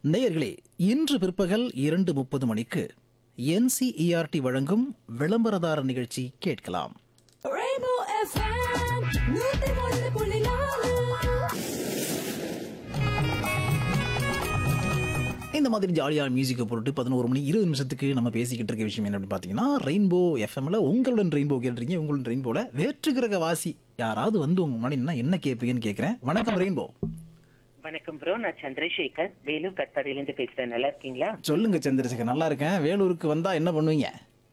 நேயர்களே இன்று பிற்பகல் இரண்டு முப்பது மணிக்கு என்சிஇஆர்டி வழங்கும் விளம்பரதார நிகழ்ச்சி கேட்கலாம் Rainbow FM, நூத்தி ஒன்று புள்ளி நாலு. இந்த மாதிரி ஜாலியாக மியூசிக்கை போட்டு பதினோரு மணி இருபது நிமிஷத்துக்கு நம்ம பேசிக்கிட்டு இருக்க விஷயம் என்ன அப்படின்னு பார்த்தீங்கன்னா ரெயின்போ எஃப்எம்ல உங்களுடன் ரெயின்போ கேட்டுறீங்க உங்களுடன் ரெயின்போல வேற்று கிரக வாசி யாராவது வந்து உங்க முன்னாடி நின்னா என்ன கேட்பீங்கன்னு கேட்குறேன் வணக்கம் ரெயின்போ வணக்கம் ப்ரோ நான் சந்திரசேகர் வேலூர் கட்பாடியிலேருந்து பேசுறேன் நல்லா இருக்கீங்களா சொல்லுங்க சந்திரசேகர் நல்லா இருக்கேன் வேலூருக்கு வந்தா என்ன பண்ணுவீங்க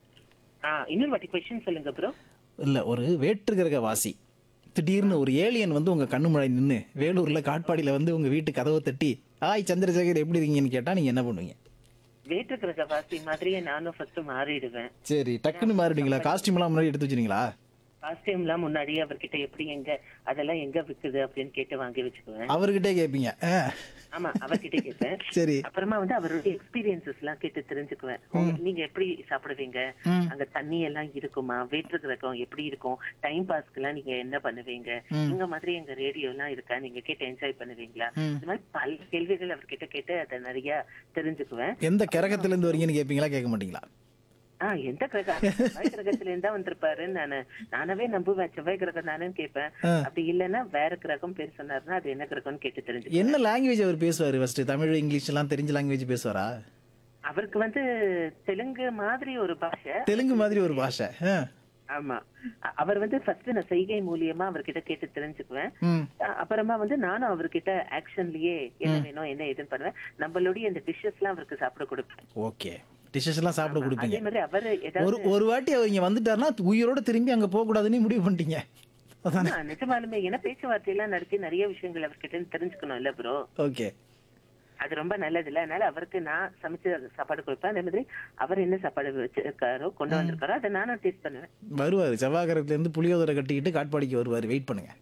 ஆ இன்னொரு வாட்டி கொஸ்டின் சொல்லுங்க ப்ரோ இல்ல ஒரு வேற்று கிரக வாசி திடீர்னு ஒரு ஏலியன் வந்து உங்க கண்ணு முன்னாடி நின்று வேலூர்ல காட்பாடியில வந்து உங்க வீட்டு கதவை தட்டி ஆய் சந்திரசேகர் எப்படி இருக்கீங்கன்னு கேட்டா நீங்க என்ன பண்ணுவீங்க வேற்று கிரக வாசி மாதிரியே நானும் ஃபர்ஸ்ட் மாறிடுவேன் சரி டக்குன்னு மாறிடுங்களா காஸ்டியூம் எல்லாம் முன்னாடி எடுத்து வச்சுருங்களா காஸ்டியூம்லாம் முன்னாடியே அவர்கிட்ட எப்படி எங்க அதெல்லாம் எங்க விக்குது அப்படின்னு கேட்டு வாங்கி வச்சுக்குவேன் அவர்கிட்டே கேட்பீங்க ஆ, ஆமா அவர்கிட்ட கேட்பேன் சரி அப்புறமா வந்து அவருடைய எக்ஸ்பீரியன்சஸ் எல்லாம் கேட்டு தெரிஞ்சுக்குவேன் உங்க- நீங்க எப்படி சாப்பிடுவீங்க அங்க தண்ணி எல்லாம் இருக்குமா வேற்று கிரகம் எப்படி இருக்கும் டைம் பாஸ்க்கு எல்லாம் நீங்க என்ன பண்ணுவீங்க இந்த மாதிரி எங்க ரேடியோ எல்லாம் இருக்கா நீங்க கேட்டு என்ஜாய் பண்ணுவீங்களா இந்த மாதிரி பல கேள்விகள் அவர்கிட்ட கேட்டு அதை நிறைய தெரிஞ்சுக்குவேன் எந்த கிரகத்துல இருந்து வரீங்கன்னு கேட்பீங்களா கேட்க மாட்டீங்களா ஆஹ் எந்த கிரகம் செவ்வாய் கிரகத்துல இருந்தா வந்திருப்பாரு நானு நானவே நம்புவேன் செவ்வாய் கிரகம் தானேன்னு கேட்பேன் அப்படி இல்லைன்னா வேற கிரகம் பேர் சொன்னாருன்னா அது என்ன கிரகம்னு கேட்டு தெரிஞ்சுக்குவேன் என்ன லாங்குவேஜ் அவர் பேசுவாரு ஃபர்ஸ்ட் தமிழ் இங்கிலீஷ் எல்லாம் தெரிஞ்ச லாங்குவேஜ் பேசுவாரா அவருக்கு வந்து தெலுங்கு மாதிரி ஒரு பாஷை தெலுங்கு மாதிரி ஒரு பாஷை ஆ. ஆமா அ- அவர் வந்து ஃபர்ஸ்ட் நான் செய்கை மூலியமா அவர்கிட்ட கேட்டு தெரிஞ்சுக்குவேன் ம் அ- அப்புறமா வந்து நானும் அவர்கிட்ட ஆக்ஷன்லயே என்ன வேணும் என்ன ஏதுன்னு பண்ணுவேன் நம்மளுடைய இந்த டிஷ்ஷஸ் எல்லாம் அவருக்கு சாப்பிட கொடுப்பேன் ஓகே டிஷ்ஷஸ் எல்லாம் சாப்பிட கொடுப்பீங்க அதே மாதிரி அவர் ஒரு ஏதாவது ஒரு வாட்டி அவர் இங்க வந்துட்டாருன்னா உயிரோட திரும்பி அங்க போக கூடாதுன்னு முடிவு பண்ணிட்டீங்க அதானே ஆ, நிஜமாலுமே ஏன்னா பேச்சுவார்த்தையெல்லாம் நடத்தி நிறைய விஷயங்கள் அவர்கிட்ட இருந்து தெரிஞ்சுக்கணும் இல்ல ப்ரோ ஓகே அது ரொம்ப நல்லது இல்ல அதனால அவருக்கு நான் சமைச்சு சாப்பாடு கொடுப்பேன் அதே மாதிரி அவர் என்ன சாப்பாடு வச்சிருக்காரோ கொண்டு வந்திருக்காரோ அதை நானும் டேஸ்ட் பண்ணுவேன் வருவாரு செவ்வாய்க்கிரகத்துல இருந்து புளியோதரை கட்டிக்கிட்டு காட்பாடிக்கு வருவாரு வெயிட் பண்ணுங்க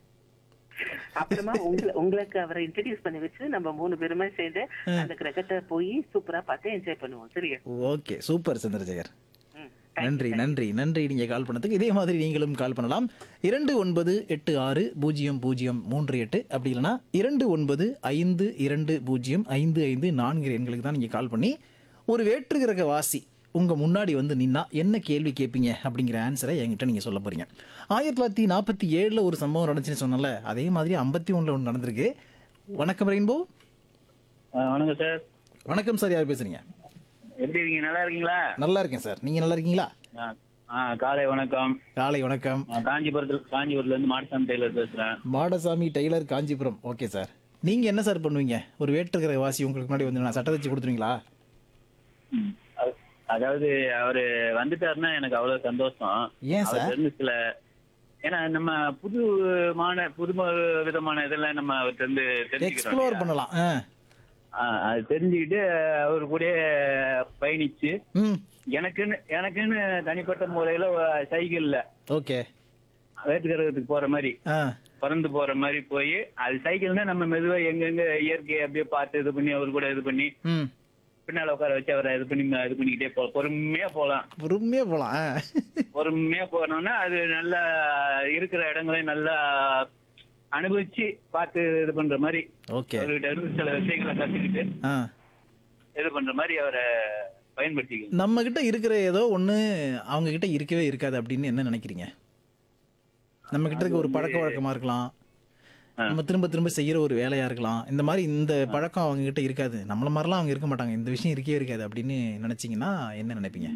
அப்புறமா உங்களை உங்களுக்கு அவரை இன்ட்ரடியூஸ் பண்ணி வச்சு நம்ம மூணு பேருமே சேர்ந்து அந்த கிரகத்தை போய் சூப்பரா பார்த்து என்ஜாய் பண்ணுவோம் சரியா ஓகே சூப்பர் சந்திரசேகர் ம். நன்றி நன்றி நன்றி நீங்க கால் பண்ணதுக்கு இதே மாதிரி நீங்களும் கால் பண்ணலாம் இரண்டு ஒன்பது எட்டு ஆறு பூஜ்ஜியம் பூஜ்ஜியம் மூன்று எட்டு அப்படி இல்லைன்னா இரண்டு ஒன்பது ஐந்து இரண்டு பூஜ்ஜியம் ஐந்து ஐந்து நான்கு எண்களுக்கு தான் நீங்க கால் பண்ணி ஒரு வேற்று கிரக வாசி உங்க முன்னாடி வந்து நின்னா என்ன கேள்வி கேட்பீங்க அப்படிங்கிற ஆன்சரை என்கிட்ட நீங்க சொல்ல போறீங்க ஆயிரத்தி தொள்ளாயிரத்தி நாற்பத்தி ஏழுல ஒரு சம்பவம் நடந்துச்சுன்னு சொன்னல அதே மாதிரி ஐம்பத்தி ஒண்ணுல ஒன்று நடந்திருக்கு வணக்கம் ரெயின்போ ஆ, வணக்கம் சார் வணக்கம் சார் யார் பேசுறீங்க எப்படி இருக்கீங்க நல்லா இருக்கீங்களா நல்லா இருக்கேன் சார் நீங்க நல்லா இருக்கீங்களா ஆ, ஆ காலை வணக்கம் காலை வணக்கம் நான் காஞ்சிபுரத்துல காஞ்சிபுரத்துல இருந்து மாடசாமி டெய்லர் பேசுறேன் Madasamy tailor Kanchipuram okay sir நீங்க என்ன சார் பண்ணுவீங்க ஒரு வேற்றுக்கிற வாசி உங்களுக்கு முன்னாடி வந்து நான் சட்டை வச்சு கொடுத்துருவீங்களா அது- அதாவது அவரு வந்துட்டாருன்னா எனக்கு அவ்வளவு சந்தோஷம் ஏன் சார்? அவர்ட்ட இருந்து சில ஏன்னா நம்ம புதுமான புது விதமான இதெல்லாம் நம்ம அவர்கிட்ட இருந்து தெரிஞ்சுக்கிறோம் எக்ஸ்ப்ளோர் இல்லையா? பண்ணலாம் ஆ. ஆ, அது தெரிஞ்சுக்கிட்டு அவர் கூட பயணிச்சு ம் எனக்குன்னு எனக்குன்னு தனிப்பட்ட முறையில சைக்கிள்ல ஓகே வேற்றுக்கிரகத்துக்கு போற மாதிரி ஆ பறந்து போற மாதிரி போய் அது சைக்கிள்னா நம்ம மெதுவா எங்கெங்க இயற்கையை அப்படியே பார்த்து இது பண்ணி அவர் கூட இது பண்ணி ம் பின்னால உட்கார வச்சு அவரை இது பண்ணி இது பண்ணிக்கிட்டே போலாம் பொறுமையா போலாம் பொறுமையா போகலாம் ஆ. பொறுமையா போனோம்னா அது நல்லா இருக்கிற இடங்களையும் நல்லா அனுபவிச்சு பார்த்து இது பண்ற மாதிரி ஓகே அவர்கிட்ட இருந்து சில விஷயங்களை கத்துக்கிட்டு ஆ இது பண்ற மாதிரி அவரை பயன்படுத்திக்கணும் நம்ம கிட்ட இருக்கிற ஏதோ ஒண்ணு அவங்க கிட்ட இருக்கவே இருக்காது அப்படின்னு என்ன நினைக்கிறீங்க நம்ம கிட்ட இருக்க ஒரு பழக்க வழக்கமா இருக்கலாம் நம்ம திரும்ப திரும்ப செய்யற ஒரு வேலையா இருக்கலாம் இந்த மாதிரி இந்த பழக்கம் அவங்க கிட்ட இருக்காது நம்மள மாதிரிலாம் அவங்க இருக்க மாட்டாங்க இந்த விஷயம் இருக்கவே இருக்காது அப்படின்னு நினைச்சீங்கன்னா என்ன நினைப்பீங்க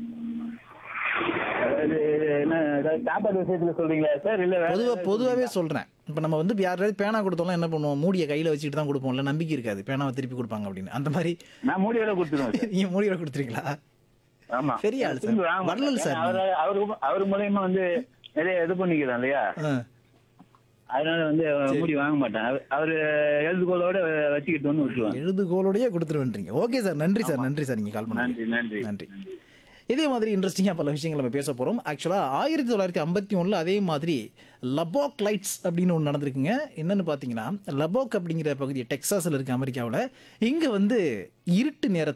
அது என்ன ஏதாவது சாப்பாடு விஷயத்துல சொல்றீங்களா சார் இல்ல வேற பொதுவா ஏதாவது பொதுவாவே சொல்றேன் இப்ப நம்ம வந்து யாராவது பேனா கொடுத்தோம்லாம் என்ன பண்ணுவோம் மூடிய கையில வச்சுட்டு தான் கொடுப்போம்ல நம்பிக்கை இருக்காது பேனாவை திருப்பி கொடுப்பாங்க அப்படின்னு அந்த மாதிரி நான் மூடியோட கொடுத்துருவேன் சார் நீங்க மூடியோட கொடுத்துறீங்களா ஆமா பெரிய ஆள் சார். திரும்பி வாங்க வள்ளல் மாட்டேன். சார் அவரு அவரு அவர் மூலியமா வந்து நிறைய இது பண்ணிக்கிறோம் இல்லையா ஆ, அதனால வந்து மூடி வாங்க மாட்டேன் அவ- அவரு எழுதுகோளோட வச்சுக்கிட்டு வந்து விட்டுருவாங்க எழுதுகோலோடயே கொடுத்துருவேன்றீங்க ஓகே சார் நன்றி சார் நன்றி சார் நீங்க கால் பண்ணி நன்றி நன்றி நன்றி இதே மாதிரி இன்ட்ரெஸ்டிங்காக பல விஷயங்கள் நம்ம பேச போகிறோம் ஆக்சுவலாக ஆயிரத்தி தொள்ளாயிரத்தி ஐம்பத்தி ஒன்றில் அதே மாதிரி லபோக் லைட்ஸ் அப்படின்னு ஒன்று நடந்திருக்குங்க என்னன்னு பார்த்தீங்கன்னா லபோக் அப்படிங்கிற பகுதி டெக்சாஸில் இருக்க அமெரிக்காவில் இங்கே வந்து இருட்டு நேரத்தில்